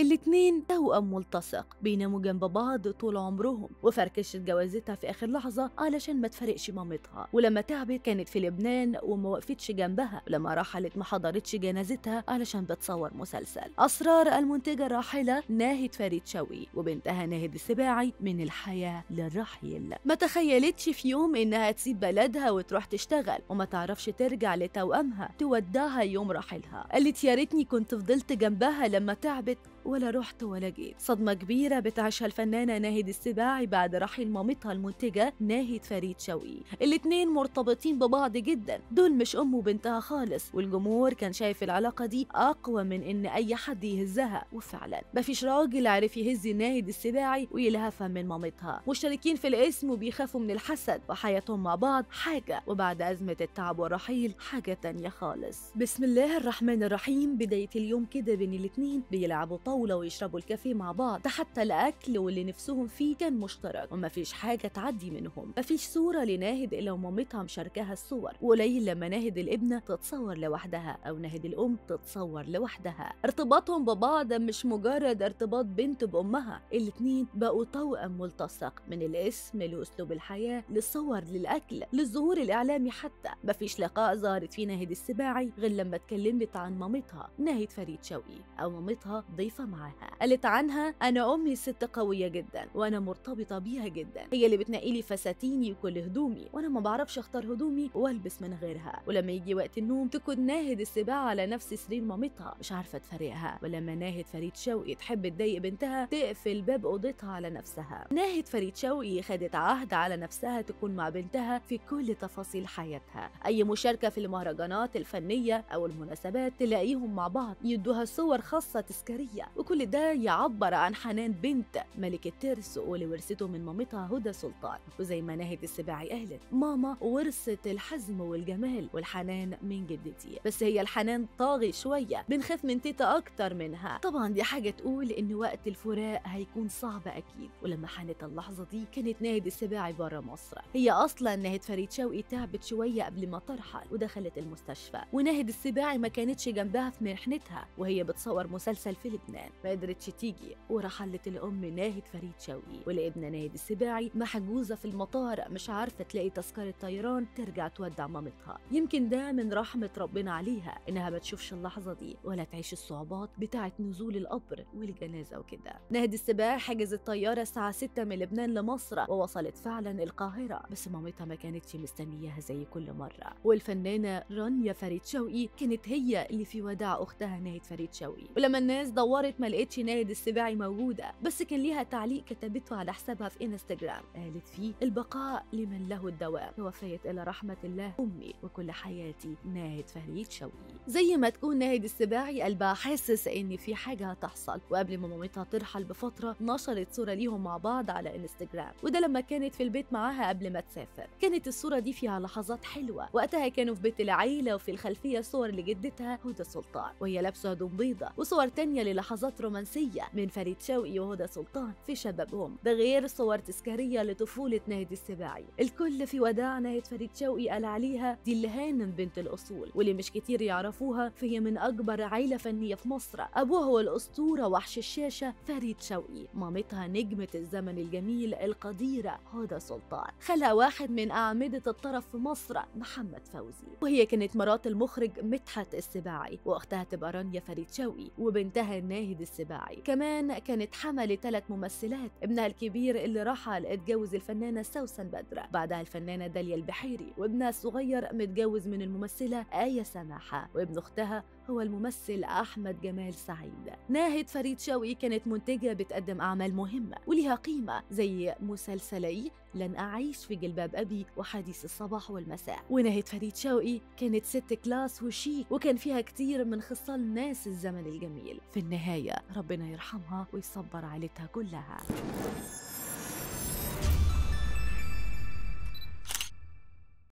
الاتنين توأم ملتصق بيناموا جنب بعض طول عمرهم وفركشت جوازتها في آخر لحظة علشان ما تفارقش مامتها ولما تعبت كانت في لبنان وما وقفتش جنبها ولما رحلت ما حضرتش جنازتها علشان بتصور مسلسل أسرار المنتجة الراحلة ناهد فريد شوقي وبنتها ناهد السباعي من الحياة للرحيل ما تخيلتش في يوم إنها تسيب بلدها وتروح تشتغل وما تعرفش ترجع لتوأمها تودعها يوم رحيلها قالت يا ريتني كنت فضلت جنبها لما تعبت ولا رحت ولا جيت صدمة كبيرة بتعيشها الفنانة ناهد السباعي بعد رحيل مامتها المنتجة ناهد فريد شوقي الاتنين مرتبطين ببعض جدا دول مش أم وبنتها خالص والجمهور كان شايف العلاقة دي أقوى من إن أي حد يهزها وفعلا مفيش راجل عرف يهز ناهد السباعي ويلهفها من مامتها مشتركين في الاسم وبيخافوا من الحسد وحياتهم مع بعض حاجة وبعد أزمة التعب والرحيل حاجة تانية خالص بسم الله الرحمن الرحيم بداية اليوم كده بين الاتنين بيلعبوا طاولة ويشربوا الكافيه مع بعض ده حتى الأكل واللي نفسهم فيه كان مشترك ومفيش حاجة تعدي منهم مفيش صورة لناهد إلا ومامتها مشاركاها الصور وقليل لما ناهد الابنة تتصور لوحدها أو ناهد الأم تتصور لوحدها ارتباطهم ببعض مش مجرد ارتباط بنت بأمها الاتنين بقوا توأم ملتصق من الاسم لأسلوب الحياة للصور للأكل للظهور الإعلامي حتى مفيش لقاء ظهرت فيه ناهد السباعي غير لما اتكلمت عن مامتها ناهد فريد شوقي أو مامتها ضيفة معاها قالت عنها أنا أمي ست قوية جدا وأنا مرتبطة بيها جدا هي اللي بتنقلي فساتيني وكل هدومي وأنا ما بعرفش أختار هدومي وألبس من غيرها ولما يجي وقت النوم تكون ناهد السباع على نفس سرير مامتها مش عارفة تفارقها ولما ناهد فريد شوقي تحب تضايق بنتها تقفل باب أوضتها على نفسها ناهد فريد شوقي خدت عهد على نفسها تكون مع بنتها في كل تفاصيل حياتها أي مشاركة في المهرجانات الفنية أو المناسبات تلاقيهم مع بعض يدوها صور خاصة تذكارية وكل ده يعبر عن حنان بنت ملكة ترس واللي ورثته من مامتها هدى سلطان وزي ما ناهد السباعي قالت ماما ورثت الحزم والجمال والحنان من جدتي بس هي الحنان طاغي شوية بنخاف من تيتا أكتر منها طبعا دي حاجة تقول إن وقت الفراق هيكون صعب أكيد ولما حانت اللحظة دي كانت ناهد السباعي برا مصر هي أصلا ناهد فريد شوقي تعبت شوية قبل ما ترحل ودخلت المستشفى وناهد السباعي ما كانتش جنبها في محنتها وهي بتصور مسلسل في لبنان ما قدرتش تيجي ورحلت الأم ناهد فريد شوقي والابنة ناهد السباعي محجوزة في المطار مش عارفة تلاقي تذكرة طيران ترجع تودع مامتها يمكن ده من رحمة ربنا عليها إنها ما تشوفش اللحظة دي ولا تعيش الصعوبات بتاعة نزول القبر والجنازة وكده ناهد السباعي حجزت طيارة الساعة 6 من لبنان لمصر ووصلت فعلا القاهرة بس مامتها ما كانتش مستنياها زي كل مرة والفنانة رانيا فريد شوقي كانت هي اللي في وداع أختها ناهد فريد شوقي ولما الناس دورت ما لقيتش ناهد السباعي موجودة بس كان ليها تعليق كتبته على حسابها في انستجرام قالت فيه البقاء لمن له الدوام توفيت إلى رحمة الله أمي وكل حياتي ناهد فريد شوقي زي ما تكون ناهد السباعي قلبها حاسس إن في حاجة هتحصل وقبل ما مامتها ترحل بفترة نشرت صورة ليهم مع بعض على انستجرام وده لما كانت في البيت معاها قبل ما تسافر كانت الصورة دي فيها لحظات حلوة وقتها كانوا في بيت العيلة وفي الخلفية صور لجدتها هدى سلطان وهي لابسة هدوم بيضة وصور تانية للحظات رومانسية من فريد شوقي وهدى سلطان في شبابهم ده غير صور تذكارية لطفولة ناهد السباعي الكل في وداع ناهد فريد شوقي قال عليها دي اللي هانم بنت الأصول واللي مش كتير يعرفوها فهي من أكبر عيلة فنية في مصر أبوها هو الأسطورة وحش الشاشة فريد شوقي مامتها نجمة الزمن الجميل القديرة هدى سلطان خالها واحد من أعمدة الطرف في مصر محمد فوزي وهي كانت مرات المخرج مدحت السباعي وأختها تبقى رانيا فريد شوقي وبنتها ناهد السباعي كمان كانت حمل ثلاث ممثلات ابنها الكبير اللي رحل اتجوز الفنانة سوسن بدر بعدها الفنانة داليا البحيري وابنها الصغير متجوز من الممثلة آية سماحة وابن أختها هو الممثل أحمد جمال سعيد ناهد فريد شوقي كانت منتجة بتقدم أعمال مهمة وليها قيمة زي مسلسلي لن أعيش في جلباب أبي وحديث الصباح والمساء وناهد فريد شوقي كانت ست كلاس وشيك وكان فيها كتير من خصال ناس الزمن الجميل في النهاية ربنا يرحمها ويصبر عيلتها كلها